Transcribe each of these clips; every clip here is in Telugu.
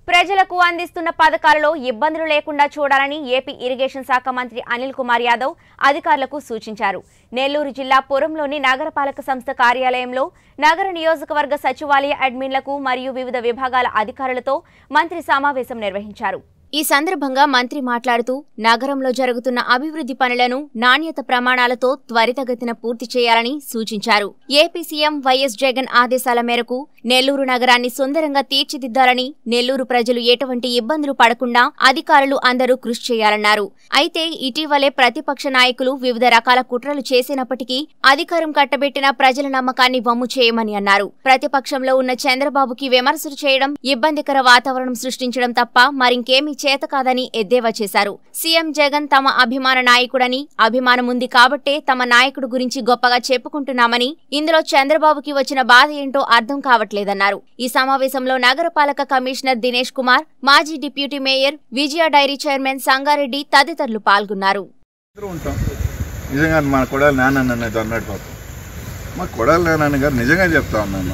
ప్రజలకు అందిస్తున్న పథకాలలో ఇబ్బందులు లేకుండా చూడాలని ఏపీ ఇరిగేషన్ శాఖ మంత్రి అనిల్ కుమార్ యాదవ్ అధికారులకు సూచించారు నెల్లూరు జిల్లా పురంలోని నగరపాలక సంస్థ కార్యాలయంలో నగర నియోజకవర్గ సచివాలయ అడ్మిన్లకు మరియు వివిధ విభాగాల అధికారులతో మంత్రి సమావేశం నిర్వహించారు ఈ సందర్భంగా మంత్రి మాట్లాడుతూ నగరంలో జరుగుతున్న అభివృద్ధి పనులను నాణ్యత ప్రమాణాలతో త్వరితగతిన పూర్తి చేయాలని సూచించారు ఏపీ సీఎం వైఎస్ జగన్ ఆదేశాల మేరకు నెల్లూరు నగరాన్ని సుందరంగా తీర్చిదిద్దాలని నెల్లూరు ప్రజలు ఎటువంటి ఇబ్బందులు పడకుండా అధికారులు అందరూ కృషి చేయాలన్నారు అయితే ఇటీవలే ప్రతిపక్ష నాయకులు వివిధ రకాల కుట్రలు చేసినప్పటికీ అధికారం కట్టబెట్టిన ప్రజల నమ్మకాన్ని వమ్ము చేయమని అన్నారు ప్రతిపక్షంలో ఉన్న చంద్రబాబుకి విమర్శలు చేయడం ఇబ్బందికర వాతావరణం సృష్టించడం తప్ప మరింకేమీ చేత కాదని ఎద్దేవా చేశారు సీఎం జగన్ తమ అభిమాన నాయకుడని అభిమానం ఉంది కాబట్టే తమ నాయకుడు గురించి గొప్పగా చెప్పుకుంటున్నామని ఇందులో చంద్రబాబుకి వచ్చిన బాధ ఏంటో అర్థం కావట్లేదన్నారు ఈ సమావేశంలో నగరపాలక కమిషనర్ దినేష్ కుమార్ మాజీ deputy mayor Vijaya dairy chairman Sangareddy తదితరులు పాల్గొన్నారు అందరూ ఉంటాం నిజంగా మా కొడాలి నాన్న నన్ను అన్నాడు పాపం మా కొడాలి నాన్న గారు నిజంగా చెప్తా ఉన్నాను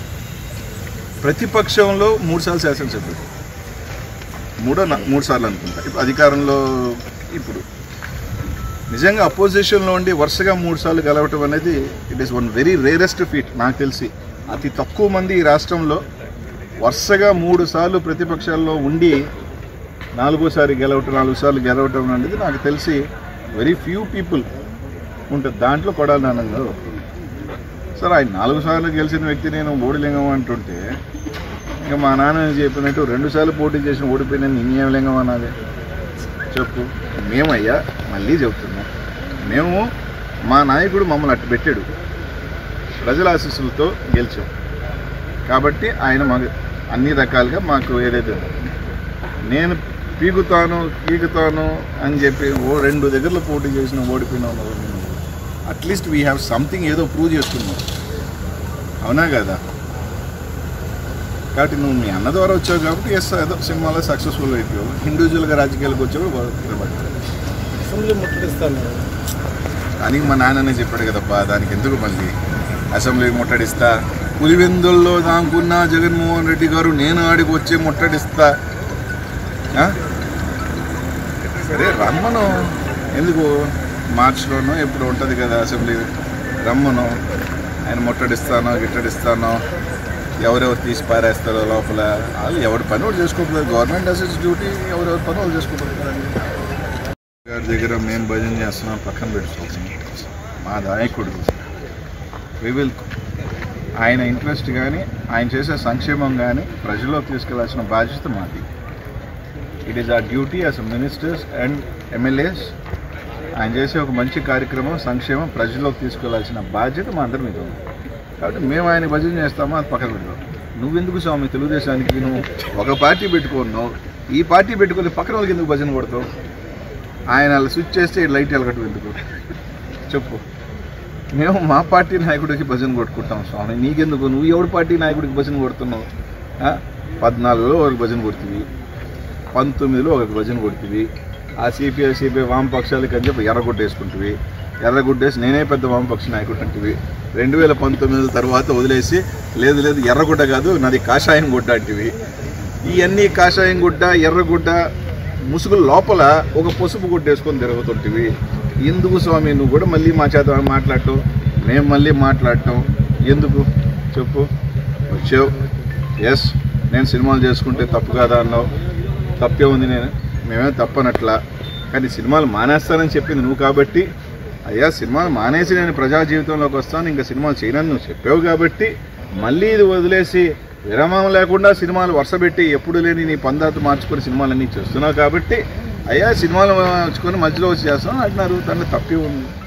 ప్రతిపక్షంలో మూడు సార్లు శాసనసభ్యుడు మూడో నా- మూడు సార్లు అనుకుంటా ఇప్పుడు అధికారంలో ఇప్పుడు నిజంగా అపోజిషన్లో ఉండి వరుసగా మూడు సార్లు గెలవటం అనేది it is one very rarest feat నాకు తెలిసి అతి తక్కువ మంది ఈ రాష్ట్రంలో వరుసగా మూడు సార్లు ప్రతిపక్షాల్లో ఉండి నాలుగోసారి గెలవటం నాలుగు సార్లు గెలవటం అనేది నాకు తెలిసి వెరీ ఫ్యూ పీపుల్ ఉంటుంది దాంట్లో కొడాలి నాన్న గారు ఒకరు. సరే ఆయన నాలుగు సార్లు గెలిచిన వ్యక్తి నేను ఓడిలింగం అంటుంటే ఇంకా మా నాన్న చెప్పినట్టు రెండు సార్లు పోటీ చేసిన ఓడిపోయిన నిన్నేం లింగం అనాలి చెప్పు మేమయ్యా మళ్ళీ చెప్తున్నాం మేము మా నాయకుడు మమ్మల్ని అట్టు పెట్టాడు ప్రజల ఆశీస్సులతో గెలిచాం కాబట్టి ఆయన మాకు అన్ని రకాలుగా మాకు ఏదైతే నేను పీకుతాను పీకుతాను అని చెప్పి ఓ రెండు దగ్గరలో పోటీ చేసిన ఓడిపోయినా అట్లీస్ట్ వీ హ్యావ్ సంథింగ్ ఏదో ప్రూవ్ చేసుకున్నాం అవునా కదా కాబట్టి నువ్వు మీ అన్న ద్వారా వచ్చావు కాబట్టి ఎస్ ఏదో సినిమాలో సక్సెస్ఫుల్ అయిపోయావు ఇండివిజువల్గా రాజకీయాలకు వచ్చావు అసెంబ్లీ ముట్టడిస్తాను దానికి మా నాన్ననే చెప్పాడు కదప్పా దానికి ఎందుకు మళ్ళీ అసెంబ్లీ ముట్టడిస్తా పులివెందుల్లో దాకున్న జగన్మోహన్ రెడ్డి గారు నేను ఆడికి వచ్చి ముట్టడిస్తా ఆ? సరే రమ్మను ఎందుకు మార్చిలోనో ఎప్పుడు ఉంటుంది కదా అసెంబ్లీ రమ్మను ఆయన ముట్టడిస్తానో గిట్టడిస్తానో ఎవరెవరు తీసి పారేస్తారో లోపల వాళ్ళు ఎవరి పని వాళ్ళు చేసుకోకపోతే గవర్నమెంట్ అసెస్ డ్యూటీ ఎవరెవరి పని వాళ్ళు చేసుకోకపోతే గారి దగ్గర మేము భజన చేస్తున్నాం పక్కన పెట్టుకోండి మా నాయకుడు వి విల్ ఆయన ఇంట్రెస్ట్ కానీ ఆయన చేసే సంక్షేమం కానీ ప్రజల్లోకి తీసుకెళ్లాల్సిన బాధ్యత మాది it is our duty as ministers and MLAs ఆయన చేసే ఒక మంచి కార్యక్రమం సంక్షేమం ప్రజల్లోకి తీసుకెళ్లాల్సిన బాధ్యత మా అందరి మీద ఉంది కాబట్టి మేము ఆయన భజన చేస్తామో అది పక్కన పెడతాం నువ్వెందుకు స్వామి తెలుగుదేశానికి నువ్వు ఒక పార్టీ పెట్టుకున్నావు ఈ పార్టీ పెట్టుకొని పక్కన వాళ్ళకి ఎందుకు భజన కొడతావు ఆయన అలా స్విచ్ చేస్తే ఈ లైట్ వెలగటం ఎందుకు చెప్పు మేము మా పార్టీ నాయకుడికి భజన కొట్టుకుంటాం స్వామి నీకెందుకు నువ్వు ఎవడి పార్టీ నాయకుడికి భజన కొడుతున్నావు ఆ? పద్నాలుగులో ఒకరికి భజన కొడుతుంది పంతొమ్మిదిలో ఒకరికి భజన కొడుతుంది ఆ సిపిఐ సిపిఐ వామపక్షాలకి అని చెప్పి ఎర్రగొట్టేసుకుంటుంది ఎర్రగొట్టేసి నేనే పెద్ద వామపక్ష నాయకుడు అంటివి రెండు వేల పంతొమ్మిది తర్వాత వదిలేసి లేదు లేదు ఎర్రగుడ్డ కాదు నాది కాషాయం గుడ్డ అంటివి ఇవన్నీ కాషాయం గుడ్డ ఎర్రగుడ్డ ముసుగుల లోపల ఒక పసుపు గుడ్డేసుకొని తిరుగుతుంటివి ఎందుకు స్వామి నువ్వు కూడా మళ్ళీ మా చేత మాట్లాడటం మేము మళ్ళీ మాట్లాడటం ఎందుకు చెప్పు వచ్చావు ఎస్ నేను సినిమాలు చేసుకుంటే తప్పు కాదా అన్నావు తప్పే ఉంది నేను మేమే తప్పనట్లా కానీ సినిమాలు మానేస్తానని చెప్పింది నువ్వు కాబట్టి అయ్యా సినిమాలు మానేసి నేను ప్రజా జీవితంలోకి వస్తాను ఇంకా సినిమాలు చేయనని నువ్వు చెప్పావు కాబట్టి మళ్ళీ ఇది వదిలేసి విరామం లేకుండా సినిమాలు వరుసపెట్టి ఎప్పుడు లేని నీ పందాత మార్చుకొని సినిమాలన్నీ చేస్తున్నావు కాబట్టి అయ్యా సినిమాలు మార్చుకొని మధ్యలో వచ్చి చేస్తాను అంటున్నారు దాంట్లో తప్పే ఉంది